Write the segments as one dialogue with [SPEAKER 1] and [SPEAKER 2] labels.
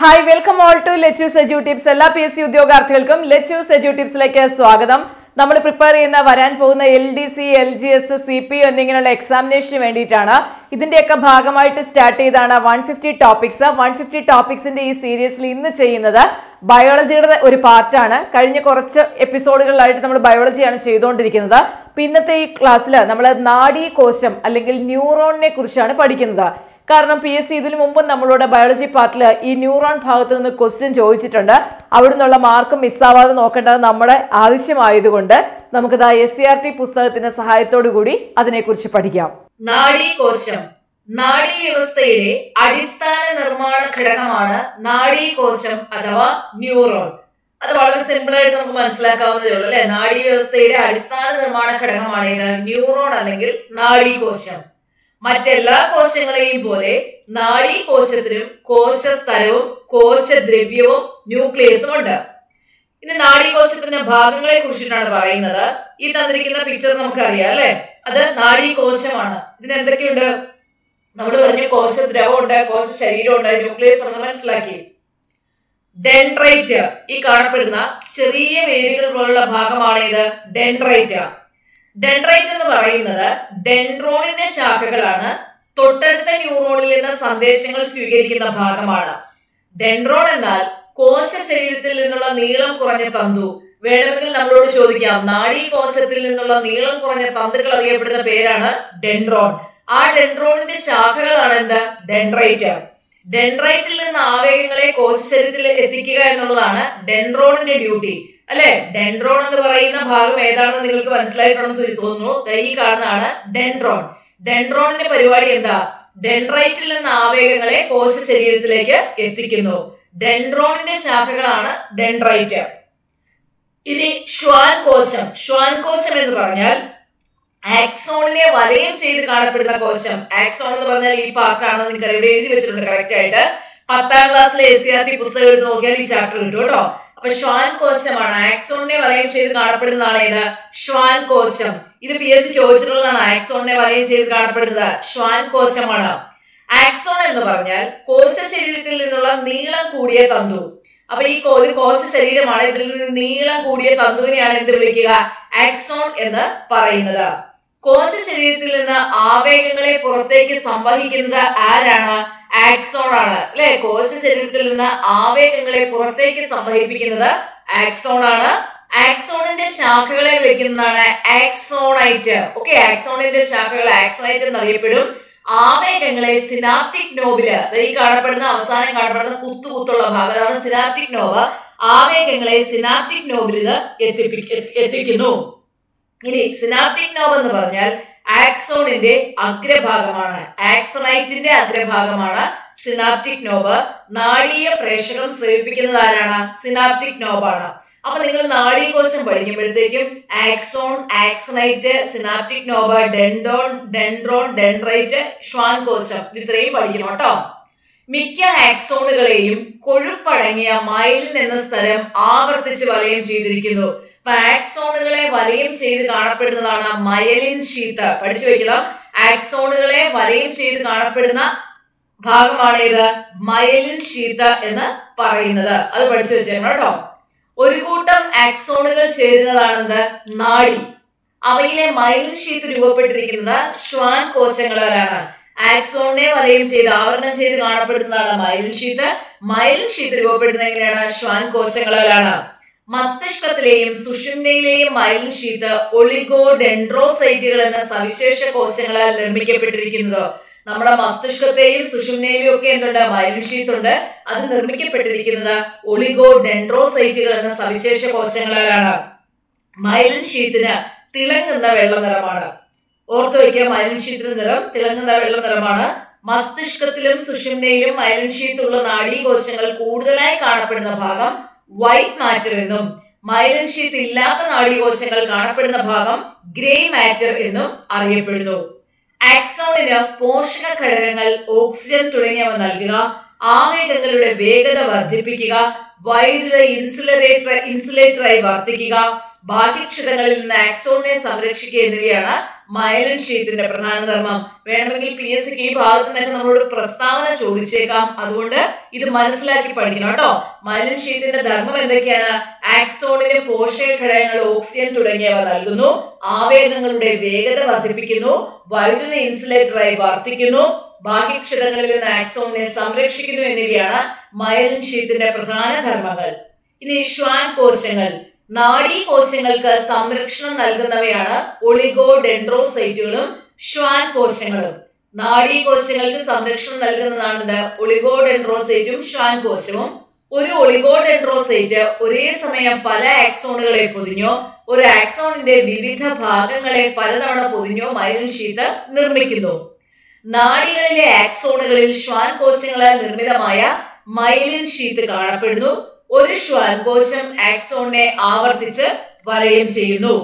[SPEAKER 1] hi welcome all to let's edu tips എല്ലാ P S C ഉദ്യോഗാർത്ഥികൾക്കും let's edu ടിപ്സിലേക്ക് സ്വാഗതം നമ്മൾ പ്രിപ്പയർ ചെയ്യുന്ന വരാൻ പോകുന്ന L D C L G S C P എന്നിങ്ങനെയുള്ള എക്സാമിനേഷന് വേണ്ടിയിട്ടാണ് ഇതിന്റെയൊക്കെ ഭാഗമായിട്ട് സ്റ്റാർട്ട് ചെയ്താണ് one fifty topics one fifty ടോപ്പിക്സിന്റെ ഈ സീരീസിൽ ഇന്ന് ചെയ്യുന്നത് ബയോളജിയുടെ ഒരു പാർട്ടാണ് കഴിഞ്ഞ കുറച്ച് എപ്പിസോഡുകളിലായിട്ട് നമ്മൾ ബയോളജിയാണ് ചെയ്തുകൊണ്ടിരിക്കുന്നത് അപ്പൊ ഇന്നത്തെ ഈ ക്ലാസ്സിൽ നമ്മൾ നാഡീകോശം അല്ലെങ്കിൽ ന്യൂറോണിനെ കുറിച്ചാണ് പഠിക്കുന്നത് കാരണം പി എസ് സി ഇതിനു മുമ്പും നമ്മളോട് ബയോളജി പാർട്ടിൽ ഈ ന്യൂറോൺ ഭാഗത്ത് നിന്ന് ക്വസ്റ്റ്യൻ ചോദിച്ചിട്ടുണ്ട് അവിടെ നിന്നുള്ള മാർക്ക് മിസ്സാവാതെ നോക്കേണ്ടത് നമ്മുടെ ആവശ്യമായതുകൊണ്ട് നമുക്കിത് എസ് സി ആർ ടി പുസ്തകത്തിന്റെ സഹായത്തോടു കൂടി അതിനെക്കുറിച്ച് പഠിക്കാം
[SPEAKER 2] നാഡീകോശം നാഡീവ്യവസ്ഥയുടെ അടിസ്ഥാന നിർമ്മാണ ഘടകമാണ് നാഡീകോശം അഥവാ ന്യൂറോൺ അത് വളരെ സിമ്പിൾ ആയിട്ട് നമുക്ക് മനസ്സിലാക്കാവുന്നതേ ഉള്ളൂ അല്ലെ നാഡീവ്യവസ്ഥയുടെ അടിസ്ഥാന നിർമ്മാണ ഘടകമാണ് ഇത് ന്യൂറോൺ അല്ലെങ്കിൽ നാഡീകോശം മറ്റെല്ലാ കോശങ്ങളെയും പോലെ നാഡീകോശത്തിനും കോശസ്ഥലവും കോശദ്രവ്യവും ന്യൂക്ലിയസും ഉണ്ട് ഇനി നാഡീകോശത്തിന്റെ ഭാഗങ്ങളെ കുറിച്ചിട്ടാണ് പറയുന്നത് ഈ തന്നിരിക്കുന്ന പിക്ചർ നമുക്കറിയാം അല്ലെ അത് നാഡീകോശമാണ് ഇതിന് എന്തൊക്കെയുണ്ട് നമ്മൾ പറഞ്ഞു കോശദ്രവമുണ്ട് കോശ ശരീരമുണ്ട് ന്യൂക്ലിയസ് ഉണ്ടെന്ന് മനസ്സിലാക്കി ഡെൻഡ്രൈറ്റ് ഈ കാണപ്പെടുന്ന ചെറിയ വേരുകൾ പോലുള്ള ഭാഗമാണ് ഇത് ഡെൻഡ്രൈറ്റ് ഡെൻഡ്രൈറ്റ് എന്ന് പറയുന്നത് ഡെൻഡ്രോണിന്റെ ശാഖകളാണ് തൊട്ടടുത്ത ന്യൂറോണിൽ നിന്ന് സന്ദേശങ്ങൾ സ്വീകരിക്കുന്ന ഭാഗമാണ് ഡെൻഡ്രോൺ എന്നാൽ കോശ ശരീരത്തിൽ നിന്നുള്ള നീളം കുറഞ്ഞ തന്തു വേണമെങ്കിൽ നമ്മളോട് ചോദിക്കാം നാഡീകോശത്തിൽ നിന്നുള്ള നീളം കുറഞ്ഞ തന്തുക്കൾ അറിയപ്പെടുന്ന പേരാണ് ഡെൻഡ്രോൺ ആ ഡെൻഡ്രോണിന്റെ ശാഖകളാണ് എന്ത് ഡെൻഡ്രൈറ്റ് ഡെൻഡ്രൈറ്റിൽ നിന്ന് ആവേഗങ്ങളെ കോശ ശരീരത്തിൽ എത്തിക്കുക എന്നുള്ളതാണ് ഡെൻഡ്രോണിന്റെ ഡ്യൂട്ടി അല്ലെ ഡെൻഡ്രോൺ എന്ന് പറയുന്ന ഭാഗം ഏതാണെന്ന് നിങ്ങൾക്ക് മനസ്സിലായിട്ടുണ്ടെന്ന് തോന്നുന്നു ദേ ഈ കാണുന്നതാണ് ഡെൻഡ്രോൺ ഡെൻഡ്രോണിന്റെ പരിപാടി എന്താ ഡെൻഡ്രൈറ്റിൽ നിന്ന് ആവേഗങ്ങളെ കോശ ശരീരത്തിലേക്ക് എത്തിക്കുന്നു ഡെൻഡ്രോണിന്റെ ശാഖകളാണ് ഡെൻഡ്രൈറ്റ് ഇനി ശ്വാൻ കോശം ശ്വാൻ കോശം എന്ന് പറഞ്ഞാൽ ആക്സോണിനെ വലയം ചെയ്ത് കാണപ്പെടുന്ന കോശം ആക്സോൺ എന്ന് പറഞ്ഞാൽ ഈ പാർട്ടാണ് നിങ്ങൾക്ക് ഇവിടെ എഴുതി വെച്ചിട്ടുണ്ട് കറക്റ്റ് ആയിട്ട് പത്താം ക്ലാസ്സിലെ എസ് സി ആർ ടി പുസ്തകം എടുത്ത് നോക്കിയാൽ ഈ ചാപ്റ്റർ കിട്ടും കേട്ടോ അപ്പൊ ശ്വാൻ കോശമാണ് ആക്സോണിനെ വലയം ചെയ്ത് കാണപ്പെടുന്നതാണ് ഇത് ശ്വാൻ കോശം ഇത് പി എസ് സി ചോദിച്ചിട്ടുള്ളതാണ് ആക്സോണിനെ വലയം ചെയ്ത് കാണപ്പെടുന്നത് ശ്വാൻ കോശമാണ് ആക്സോൺ എന്ന് പറഞ്ഞാൽ കോശ ശരീരത്തിൽ നിന്നുള്ള നീളം കൂടിയ തന്തു അപ്പൊ ഈ കോ- ഇത് കോശ ശരീരമാണ് ഇതിൽ നിന്ന് നീളം കൂടിയ തന്തുവിനെയാണ് എന്ത് വിളിക്കുക ആക്സോൺ എന്ന് പറയുന്നത് കോശ ശരീരത്തിൽ നിന്ന് ആവേഗങ്ങളെ പുറത്തേക്ക് സംവഹിക്കുന്നത് ആരാണ് ആക്സോൺ ആണ് അല്ലെ കോശ ശരീരത്തിൽ നിന്ന് ആവേഗങ്ങളെ പുറത്തേക്ക് സംവഹിപ്പിക്കുന്നത് ആക്സോൺ ആണ് ആക്സോണിന്റെ ശാഖകളെ വിളിക്കുന്നതാണ് ആക്സോണൈറ്റ് ഓക്കെ ആക്സോണിന്റെ ശാഖകൾ ആക്സോണൈറ്റ് എന്നറിയപ്പെടും ആവേഗങ്ങളെ സിനാപ്റ്റിക് നോബില് ദേ ഈ കാണപ്പെടുന്ന അവസാനം കാണപ്പെടുന്ന കുത്തു കുത്തുള്ള ഭാഗം അതാണ് സിനാപ്റ്റിക് നോവ് ആവേഗങ്ങളെ സിനാപ്റ്റിക് നോബിൽ ഇത് എത്തിപ്പി- എത്തി- എത്തിക്കുന്നു ഇനി സിനാപ്റ്റിക് നോവ് എന്ന് പറഞ്ഞാൽ ആക്സോണിന്റെ അഗ്രഭാഗമാണ് ആക്സോണൈറ്റിന്റെ അഗ്രഭാഗമാണ് സിനാപ്റ്റിക് നോവ് നാടീയ പ്രേഷകം സ്രവിപ്പിക്കുന്നത് ആരാണ് സിനാപ്റ്റിക് നോബാണ് അപ്പൊ നിങ്ങൾ നാഡീകോശം പഠിക്കുമ്പോഴത്തേക്കും ആക്സോൺ ആക്സണൈറ്റ് സിനാപ്റ്റിക് നോവ ഡെൻഡോൺ ഡെൻഡ്രോൺ ഡെൻഡ്രൈറ്റ് ശ്വാൻ കോശം ഇത് ഇത്രയും പഠിക്കണം കേട്ടോ മിക്ക ആക്സോണുകളെയും കൊഴുപ്പടങ്ങിയ മൈലിൻ എന്ന സ്ഥലം ആവർത്തിച്ച് വലയം ചെയ്തിരിക്കുന്നു അപ്പൊ ആക്സോണുകളെ വലയം ചെയ്ത് കാണപ്പെടുന്നതാണ് മയലിൻ ഷീത്ത് പഠിച്ചു വെക്കണം ആക്സോണുകളെ വലയം ചെയ്ത് കാണപ്പെടുന്ന ഭാഗമാണ് ഇത് മയലിൻ ഷീത്ത് എന്ന് പറയുന്നത് അത് പഠിച്ചു വെച്ചേക്കണം കേട്ടോ ഒരു കൂട്ടം ആക്സോണുകൾ ചേരുന്നതാണെന്ത് നാഡി അവയിലെ മൈലിൻ ഷീത്ത് രൂപപ്പെട്ടിരിക്കുന്നത് ശ്വാൻ കോശങ്ങളാലാണ് ആക്സോണിനെ വലയം ചെയ്ത് ആവരണം ചെയ്ത് കാണപ്പെടുന്നതാണ് മൈലിൻ ഷീത്ത് മൈലിൻ ഷീത്ത് രൂപപ്പെടുന്നത് എങ്ങനെയാണ് ശ്വാൻ കോശങ്ങളാലാണ് മസ്തിഷ്കത്തിലെയും സുഷുമ്നയിലെയും മൈലിൻ ഷീത്ത് ഒളിഗോ ഡെൻഡ്രോസൈറ്റുകൾ എന്ന സവിശേഷ കോശങ്ങളാൽ നിർമ്മിക്കപ്പെട്ടിരിക്കുന്നത് നമ്മുടെ മസ്തിഷ്കത്തെയും സുഷുമ്നയിലെയും ഒക്കെ എന്തുണ്ട് മൈലിൻ ഷീത്ത് ഉണ്ട് അത് നിർമ്മിക്കപ്പെട്ടിരിക്കുന്നത് ഒളിഗോ ഡെൻഡ്രോസൈറ്റുകൾ എന്ന സവിശേഷ കോശങ്ങളാലാണ് മൈലിൻ ഷീത്തിന് തിളങ്ങുന്ന വെള്ള നിറമാണ് ഓർത്തു വയ്ക്കുക മൈലിൻ ഷീറ്റിന്റെ നിറം തിളങ്ങുന്ന വെള്ള നിറമാണ് മസ്തിഷ്കത്തിലും സുഷുമ്നയിലും മൈലിൻ ഷീത്ത് ഉള്ള നാഡീകോശങ്ങൾ കൂടുതലായി കാണപ്പെടുന്ന ഭാഗം വൈറ്റ് മാറ്റർ എന്നും മൈലിൻ ഷീത്ത് ഇല്ലാത്ത നാഡീകോശങ്ങൾ കാണപ്പെടുന്ന ഭാഗം ഗ്രേ മാറ്റർ എന്നും അറിയപ്പെടുന്നു ആക്സോണിന് പോഷക ഘടകങ്ങൾ ഓക്സിജൻ തുടങ്ങിയവ നൽകുക ആവേഗങ്ങളുടെ വേഗത വർദ്ധിപ്പിക്കുക വൈദ്യുത ഇൻസുലറേറ്റർ ഇൻസുലേറ്ററായി വർത്തിക്കുക ബാഹ്യക്ഷതങ്ങളിൽ നിന്ന് ആക്സോണിനെ സംരക്ഷിക്കുക എന്നിവയാണ് മയലിൻ ഷീത്തിന്റെ പ്രധാന ധർമ്മം വേണമെങ്കിൽ പി എസ് സിക്ക് ഈ ഭാഗത്ത് നിന്നൊക്കെ നമ്മളോട് പ്രസ്താവന ചോദിച്ചേക്കാം അതുകൊണ്ട് ഇത് മനസ്സിലാക്കി പഠിക്കണം കേട്ടോ മയലിൻ ഷീത്തിന്റെ ധർമ്മം എന്തൊക്കെയാണ് ആക്സോണിന് പോഷക ഘടകങ്ങൾ ഓക്സിജൻ തുടങ്ങിയവ നൽകുന്നു ആവേഗങ്ങളുടെ വേഗത വർദ്ധിപ്പിക്കുന്നു വൈദ്യുത ഇൻസുലേറ്ററായി വർത്തിക്കുന്നു ബാഹ്യക്ഷതങ്ങളിൽ നിന്ന് ആക്സോണിനെ സംരക്ഷിക്കുന്നു എന്നിവയാണ് മയലിൻ ഷീത്തിന്റെ പ്രധാന ധർമ്മങ്ങൾ ഇനി ശ്വാൻ കോശങ്ങൾ നാഡീ കോശങ്ങൾക്ക് സംരക്ഷണം നൽകുന്നവയാണ് ഒളിഗോ ഡെൻഡ്രോസൈറ്റുകളും ശ്വാൻ കോശങ്ങളും നാഡീ കോശങ്ങൾക്ക് സംരക്ഷണം നൽകുന്നതാണിത് ഒളിഗോ ഡെൻഡ്രോസൈറ്റും ശ്വാൻ കോശവും ഒരു ഒളിഗോ ഡെൻഡ്രോസൈറ്റ് ഒരേ സമയം പല ആക്സോണുകളെ പൊതിഞ്ഞോ ഒരു ആക്സോണിന്റെ വിവിധ ഭാഗങ്ങളെ പലതവണ പൊതിഞ്ഞോ മൈലിൻ ഷീറ്റ് നിർമ്മിക്കുന്നു നാഡികളിലെ ആക്സോണുകളിൽ ശ്വാൻ കോശങ്ങളാൽ നിർമ്മിതമായ മൈലിൻ ഷീറ്റ് കാണപ്പെടുന്നു ഒരു ശ്വാൻ കോശം ആക്സോണിനെ ആവർത്തിച്ച് വലയം ചെയ്യുന്നു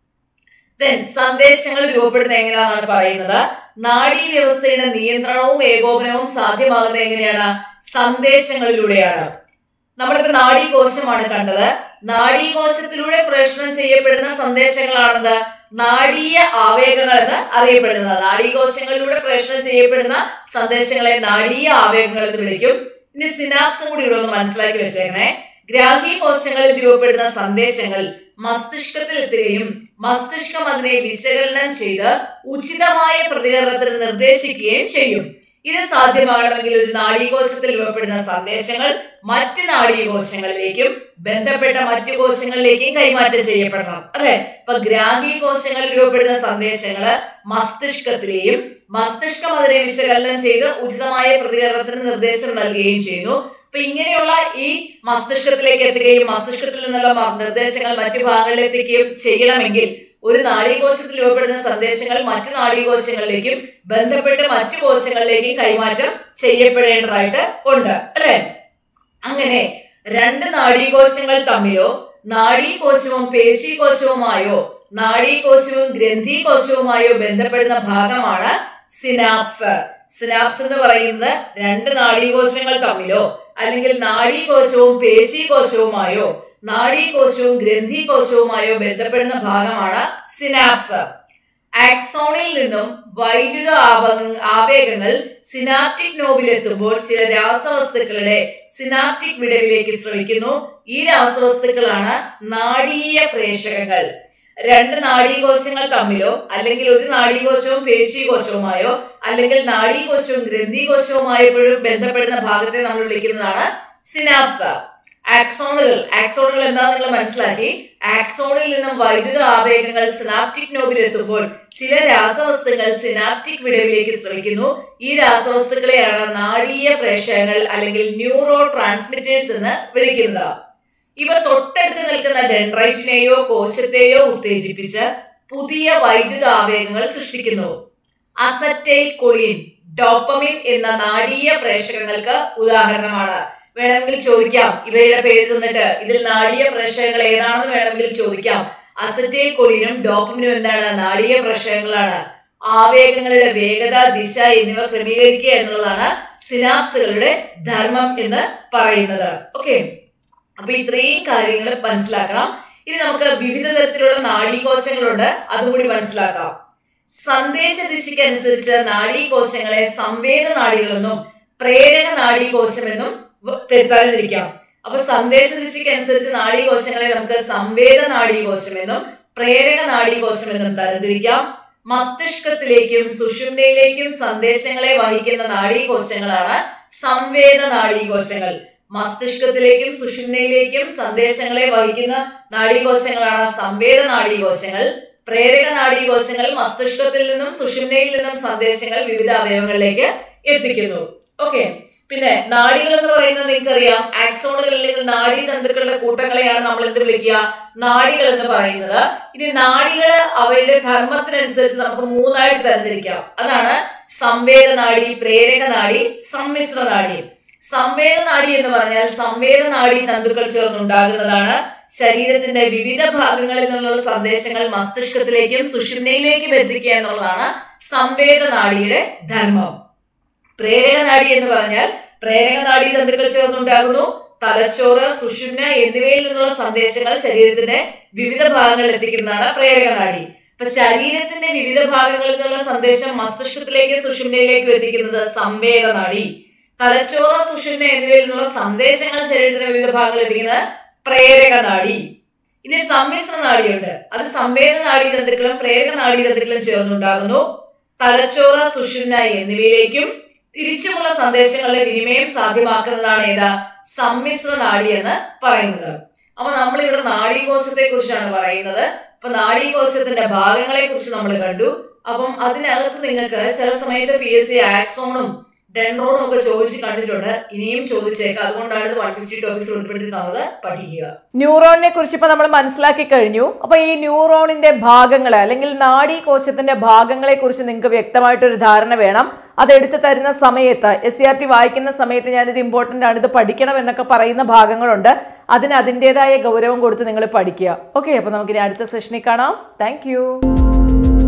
[SPEAKER 2] ദെൻ സന്ദേശങ്ങൾ രൂപപ്പെടുന്ന എങ്ങനെയാണെന്നാണ് പറയുന്നത് നാഡീ വ്യവസ്ഥയുടെ നിയന്ത്രണവും ഏകോപനവും സാധ്യമാകുന്നത് എങ്ങനെയാണ് സന്ദേശങ്ങളിലൂടെയാണ് നമ്മളിപ്പോ നാഡീകോശമാണ് കണ്ടത് നാഡീകോശത്തിലൂടെ പ്രേഷണം ചെയ്യപ്പെടുന്ന സന്ദേശങ്ങളാണെന്ന് നാഡീയ ആവേഗങ്ങൾ എന്ന് അറിയപ്പെടുന്നത് നാഡീകോശങ്ങളിലൂടെ പ്രേഷണം ചെയ്യപ്പെടുന്ന സന്ദേശങ്ങളെ നാഡീയ ആവേഗങ്ങൾ എന്ന് വിളിക്കും ഇനി സിനാപ്സും കൂടി ഇവിടെ ഒന്ന് മനസ്സിലാക്കി വെച്ചേക്കണേ ഗ്രാഹി കോശങ്ങളിൽ രൂപപ്പെടുന്ന സന്ദേശങ്ങൾ മസ്തിഷ്കത്തിൽ എത്തുകയും മസ്തിഷ്കം അതിനെ വിശകലനം ചെയ്ത് ഉചിതമായ പ്രതികരണത്തിന് നിർദ്ദേശിക്കുകയും ചെയ്യും ഇത് സാധ്യമാകണമെങ്കിൽ ഒരു നാഡീകോശത്തിൽ രൂപപ്പെടുന്ന സന്ദേശങ്ങൾ മറ്റ് നാഡീകോശങ്ങളിലേക്കും ബന്ധപ്പെട്ട മറ്റു കോശങ്ങളിലേക്കും കൈമാറ്റം ചെയ്യപ്പെടണം അല്ലെ ഇപ്പൊ ഗ്രാഹി കോശങ്ങളിൽ രൂപപ്പെടുന്ന സന്ദേശങ്ങള് മസ്തിഷ്കത്തിലെയും മസ്തിഷ്കം അതിനെ വിശകലനം ചെയ്ത് ഉചിതമായ പ്രതികരണത്തിന് നിർദ്ദേശം നൽകുകയും ചെയ്യുന്നു അപ്പൊ ഇങ്ങനെയുള്ള ഈ മസ്തിഷ്കത്തിലേക്ക് എത്തുകയും മസ്തിഷ്കത്തിൽ നിന്നുള്ള മ- നിർദ്ദേശങ്ങൾ മറ്റു ഭാഗങ്ങളിലേക്ക് എത്തിക്കുകയും ചെയ്യണമെങ്കിൽ ഒരു നാഡീകോശത്തിൽ രൂപപ്പെടുന്ന സന്ദേശങ്ങൾ മറ്റു നാഡീകോശങ്ങളിലേക്കും ബന്ധപ്പെട്ട് മറ്റു കോശങ്ങളിലേക്കും കൈമാറ്റം ചെയ്യപ്പെടേണ്ടതായിട്ട് ഉണ്ട് അല്ലെ അങ്ങനെ രണ്ട് നാഡീകോശങ്ങൾ തമ്മിലോ നാഡീകോശവും പേശീകോശവുമായോ നാഡീകോശവും ഗ്രന്ഥികോശവുമായോ ബന്ധപ്പെടുന്ന ഭാഗമാണ് സിനാപ്സ് സിനാപ്സ് എന്ന് പറയുന്നത് രണ്ട് നാഡീകോശങ്ങൾ തമ്മിലോ അല്ലെങ്കിൽ നാഡീകോശവും പേശീകോശവുമായോ നാഡീകോശവും ഗ്രന്ഥികോശവുമായോ ബന്ധപ്പെടുന്ന ഭാഗമാണ് സിനാപ്സ് ആക്സോണിൽ നിന്നും വൈദ്യുത ആവ- ആവേഗങ്ങൾ സിനാപ്റ്റിക് നോബിലെത്തുമ്പോൾ ചില രാസവസ്തുക്കളുടെ സിനാപ്റ്റിക് വിടവിലേക്ക് ശ്രമിക്കുന്നു ഈ രാസവസ്തുക്കളാണ് നാഡീയ പ്രേഷകങ്ങൾ രണ്ട് നാഡീകോശങ്ങൾ തമ്മിലോ അല്ലെങ്കിൽ ഒരു നാഡീകോശവും പേശീകോശവുമായോ അല്ലെങ്കിൽ നാഡീകോശവും ഗ്രന്ഥികോശവുമായപ്പോഴും ബന്ധപ്പെടുന്ന ഭാഗത്തെ നമ്മൾ വിളിക്കുന്നതാണ് സിനാപ്സ് ആക്സോണുകൾ ആക്സോണുകൾ എന്താണെന്ന് നിങ്ങൾ മനസ്സിലാക്കി ആക്സോണിൽ നിന്നും വൈദ്യുത ആവേഗങ്ങൾ സിനാപ്റ്റിക് നോബിൽ എത്തുമ്പോൾ ചില രാസവസ്തുക്കൾ സിനാപ്റ്റിക് വിടവിലേക്ക് ശ്രമിക്കുന്നു ഈ രാസവസ്തുക്കളെയാണ് നാഡീയ പ്രേഷകങ്ങൾ അല്ലെങ്കിൽ ന്യൂറോ ട്രാൻസ്മിറ്റേഴ്സ് എന്ന് വിളിക്കുന്നത് ഇവ തൊട്ടടുത്ത് നിൽക്കുന്ന ഡെൻഡ്രൈറ്റിനെയോ കോശത്തെയോ ഉത്തേജിപ്പിച്ച് പുതിയ വൈദ്യുത ആവേഗങ്ങൾ സൃഷ്ടിക്കുന്നു അസറ്റൈൽ കൊളിൻ ഡോപ്പമിൻ എന്ന നാഡീയ പ്രേഷകങ്ങൾക്ക് ഉദാഹരണമാണ് വേണമെങ്കിൽ ചോദിക്കാം ഇവയുടെ പേര് തന്നിട്ട് ഇതിൽ നാഡീയ പ്രേഷകങ്ങൾ ഏതാണെന്ന് വേണമെങ്കിൽ ചോദിക്കാം അസറ്റൈൽ കൊളിനും ഡോപ്പമിനും എന്താണ് നാഡീയ പ്രേഷകങ്ങളാണ് ആവേഗങ്ങളുടെ വേഗത ദിശ എന്നിവ ക്രമീകരിക്കുക എന്നുള്ളതാണ് സിനാപ്സുകളുടെ ധർമ്മം എന്ന് പറയുന്നത് ഓക്കെ അപ്പൊ ഇത്രയും കാര്യങ്ങൾ മനസ്സിലാക്കണം ഇനി നമുക്ക് വിവിധ തരത്തിലുള്ള നാഡീകോശങ്ങളുണ്ട് അതും കൂടി മനസ്സിലാക്കാം സന്ദേശ ദിശയ്ക്ക് അനുസരിച്ച് നാഡീകോശങ്ങളെ സംവേദ നാഡികളെന്നും പ്രേരക നാഡീകോശമെന്നും വ- തെ- തരംതിരിക്കാം അപ്പൊ സന്ദേശ ദിശയ്ക്ക് അനുസരിച്ച് നാഡീകോശങ്ങളെ നമുക്ക് സംവേദ നാഡീകോശമെന്നും പ്രേരക നാഡീകോശമെന്നും തരംതിരിക്കാം മസ്തിഷ്കത്തിലേക്കും സുഷുമ്നയിലേക്കും സന്ദേശങ്ങളെ വഹിക്കുന്ന നാഡീകോശങ്ങളാണ് സംവേദ നാഡീകോശങ്ങൾ മസ്തിഷ്കത്തിലേക്കും സുഷുമ്നയിലേക്കും സന്ദേശങ്ങളെ വഹിക്കുന്ന നാഡീകോശങ്ങളാണ് സംവേദ നാഡീകോശങ്ങൾ പ്രേരക നാഡീകോശങ്ങൾ മസ്തിഷ്കത്തിൽ നിന്നും സുഷുമ്നയിൽ നിന്നും സന്ദേശങ്ങൾ വിവിധ അവയവങ്ങളിലേക്ക് എത്തിക്കുന്നു ഓക്കെ പിന്നെ നാഡികൾ എന്ന് പറയുന്നത് നിങ്ങൾക്കറിയാം ആക്സോണുകൾ അല്ലെങ്കിൽ നാഡീതന്തുക്കളുടെ കൂട്ടങ്ങളെയാണ് നമ്മൾ എന്ത് വിളിക്കുക നാഡികൾ എന്ന് പറയുന്നത് ഇനി നാഡികൾ അവയുടെ ധർമ്മത്തിനനുസരിച്ച് നമുക്ക് മൂന്നായിട്ട് തരംതിരിക്കാം അതാണ് സംവേദ നാഡി പ്രേരക നാഡി സമ്മിശ്ര നാഡി സംവേദ നാഡി എന്ന് പറഞ്ഞാൽ സംവേദ നാഡി തന്തുക്കൾ ചേർന്നുണ്ടാകുന്നതാണ് ശരീരത്തിന്റെ വിവിധ ഭാഗങ്ങളിൽ നിന്നുള്ള സന്ദേശങ്ങൾ മസ്തിഷ്കത്തിലേക്കും സുഷുമ്നയിലേക്കും എത്തിക്കുക എന്നുള്ളതാണ് സംവേദ നാഡിയുടെ ധർമ്മം പ്രേരക നാഡി എന്ന് പറഞ്ഞാൽ പ്രേരക നാഡി തന്തുക്കൾ ചേർന്നുണ്ടാകുന്നു തലച്ചോറ് സുഷുമ്ന എന്നിവയിൽ നിന്നുള്ള സന്ദേശങ്ങൾ ശരീരത്തിന്റെ വിവിധ ഭാഗങ്ങളിൽ എത്തിക്കുന്നതാണ് പ്രേരക നാഡി ഇപ്പൊ ശരീരത്തിന്റെ വിവിധ ഭാഗങ്ങളിൽ നിന്നുള്ള സന്ദേശം മസ്തിഷ്കത്തിലേക്ക് സുഷുമ്നയിലേക്ക് എത്തിക്കുന്നത് സംവേദ നാഡി തലച്ചോറ് സുഷുമ്ന എന്നിവയിൽ നിന്നുള്ള സന്ദേശങ്ങൾ ശരീരത്തിന്റെ വിവിധ ഭാഗങ്ങളിൽ എത്തിക്കുന്നത് പ്രേരക നാഡി ഇനി സമ്മിശ്ര നാഡിയുണ്ട് അത് സംവേദ നാഡീതന്തുക്കളും പ്രേരക നാഡീതന്തുക്കളും ചേർന്നുണ്ടാകുന്നു തലച്ചോറ് സുഷുമ്ന എന്നിവയിലേക്കും തിരിച്ചുമുള്ള സന്ദേശങ്ങളുടെ വിനിമയം സാധ്യമാക്കുന്നതാണ് ഏതാ സമ്മിശ്ര നാഡി എന്ന് പറയുന്നത് അപ്പൊ നമ്മൾ ഇവിടെ നാഡീകോശത്തെ കുറിച്ചാണ് പറയുന്നത് അപ്പൊ നാഡീകോശത്തിന്റെ ഭാഗങ്ങളെ കുറിച്ച് നമ്മൾ കണ്ടു അപ്പം അതിനകത്ത് നിങ്ങൾക്ക് ചില സമയത്ത് പി എസ് സി ആക്സോണും ഡെൻഡ്രോണും ഒക്കെ ചോദിച്ച് കണ്ടിട്ടുണ്ട് ഇനിയും ചോദിച്ചേക്കാം അതുകൊണ്ടാണ് ഇത് വൺ ഫിഫ്റ്റി ടോപ്പിക്സ് ഉൾപ്പെടുത്തി തന്നത് പഠിക്കുക
[SPEAKER 1] ന്യൂറോണിനെ കുറിച്ച് ഇപ്പൊ നമ്മൾ മനസ്സിലാക്കി കഴിഞ്ഞു അപ്പൊ ഈ ന്യൂറോണിന്റെ ഭാഗങ്ങളെ അല്ലെങ്കിൽ നാഡീകോശത്തിന്റെ ഭാഗങ്ങളെ കുറിച്ച് നിങ്ങൾക്ക് വ്യക്തമായിട്ടൊരു ധാരണ വേണം അത് എടുത്തു തരുന്ന സമയത്ത് എസ് സി ആർ ടി വായിക്കുന്ന സമയത്ത് ഞാനിത് ഇമ്പോർട്ടൻ്റ് ആണ് ഇത് പഠിക്കണം എന്നൊക്കെ പറയുന്ന ഭാഗങ്ങളുണ്ട് അതിന് അതിൻ്റെതായ ഗൗരവം കൊടുത്ത് നിങ്ങൾ പഠിക്കുക ഓക്കെ അപ്പോൾ നമുക്കിനി അടുത്ത സെഷനിൽ കാണാം താങ്ക്